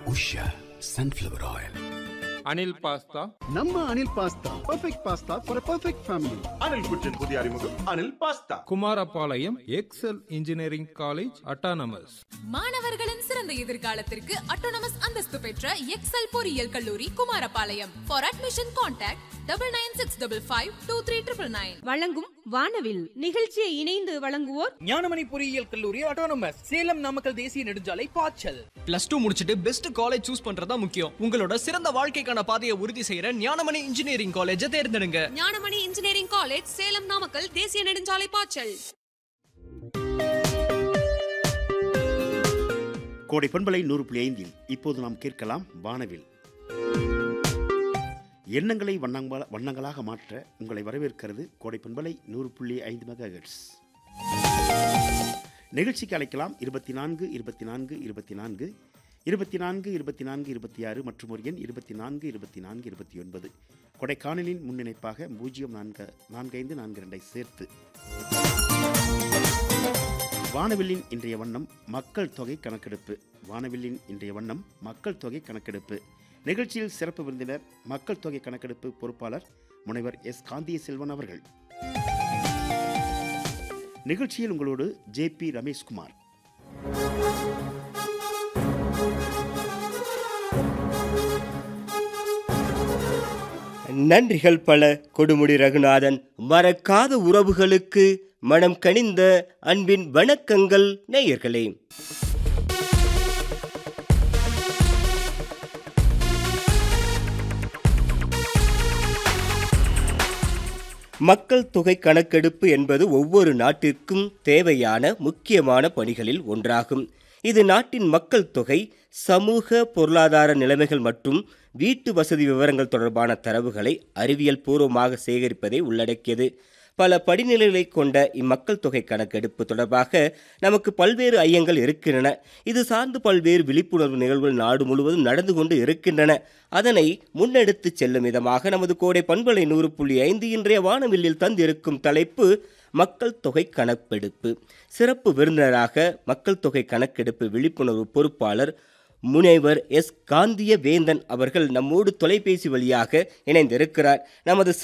Usha sunflower oil Anil pasta நம்ம Anil pasta perfect pasta for perfect family Anil குற்றின் புதிய அறிமுகம் Anil pasta Kumarapalayam Excel engineering college autonomous மாணவர்களின் சிறந்த எதிர்காலத்திற்கு அட்டோனமஸ் அந்தஸ்து பெற்ற எக்ஸல் பொறியியல் கல்லூரி Kumarapalayam for admission contact double nine six double five two three triple nine வழங்கும் வானவில் நிகழ்ச்சியை இணைந்து வழங்குவோர் ஞானமணி பொறியியல் கல்லூரி ஆட்டோனமஸ் சேலம் நாமக்கல் தேசிய நெடுஞ்சாலை பாய்ச்சல் பிளஸ் டூ முடிச்சிட்டு பெஸ்ட் காலேஜ் சூஸ் பண்றதா முக்கியம் உங்களோட சிறந்த வாழ்க்கைக்கான பாதையை உறுதி செய்யற ஞானமணி இன்ஜினியரிங் காலேஜை தேர்ந்தெடுங்க ஞானமணி இன்ஜினியரிங் காலேஜ் சேலம் நாமக்கல் தேசிய நெடுஞ்சாலை பாய்ச்சல் கோடை பண்பலை நூறு புள்ளி ஐந்தில் இப்போது நாம் கேட்கலாம் வானவில் எண்ணங்களை வண்ணங்கள வண்ணங்களாக மாற்ற உங்களை வரவேற்கிறது கோடை பண்பலை நூறு புள்ளி ஐந்து மெகாஹெர்ட்ஸ் நிகழ்ச்சிக்கு அழைக்கலாம் இருபத்தி நான்கு இருபத்தி நான்கு இருபத்தி நான்கு இருபத்தி நான்கு இருபத்தி நான்கு இருபத்தி ஆறு மற்றும் ஒரு எண் இருபத்தி நான்கு இருபத்தி நான்கு இருபத்தி ஒன்பது கொடைக்கானலின் முன்னிணைப்பாக பூஜ்ஜியம் நான்கு நான்கு ஐந்து நான்கு ரெண்டை சேர்த்து வானவில்லின் இன்றைய வண்ணம் மக்கள் தொகை கணக்கெடுப்பு வானவில்லின் இன்றைய வண்ணம் மக்கள் தொகை கணக்கெடுப்பு நிகழ்ச்சியில் சிறப்பு விருந்தினர் மக்கள் தொகை கணக்கெடுப்பு பொறுப்பாளர் முனைவர் எஸ் காந்திய செல்வன் அவர்கள் நிகழ்ச்சியில் உங்களோடு ஜே பி ரமேஷ்குமார் நன்றிகள் பல கொடுமுடி ரகுநாதன் மறக்காத உறவுகளுக்கு மனம் கனிந்த அன்பின் வணக்கங்கள் நேயர்களே மக்கள் தொகை கணக்கெடுப்பு என்பது ஒவ்வொரு நாட்டிற்கும் தேவையான முக்கியமான பணிகளில் ஒன்றாகும் இது நாட்டின் மக்கள் தொகை சமூக பொருளாதார நிலைமைகள் மற்றும் வீட்டு வசதி விவரங்கள் தொடர்பான தரவுகளை அறிவியல் பூர்வமாக சேகரிப்பதை உள்ளடக்கியது பல படிநிலைகளை கொண்ட இம்மக்கள் தொகை கணக்கெடுப்பு தொடர்பாக நமக்கு பல்வேறு ஐயங்கள் இருக்கின்றன இது சார்ந்து பல்வேறு விழிப்புணர்வு நிகழ்வுகள் நாடு முழுவதும் நடந்து கொண்டு இருக்கின்றன அதனை முன்னெடுத்து செல்லும் விதமாக நமது கோடை பண்பலை நூறு புள்ளி ஐந்து இன்றைய வானவில்லில் தந்திருக்கும் தலைப்பு மக்கள் தொகை கணக்கெடுப்பு சிறப்பு விருந்தினராக மக்கள் தொகை கணக்கெடுப்பு விழிப்புணர்வு பொறுப்பாளர் முனைவர் எஸ் காந்திய வேந்தன் அவர்கள் நம்மோடு தொலைபேசி வழியாக இணைந்திருக்கிறார் நமது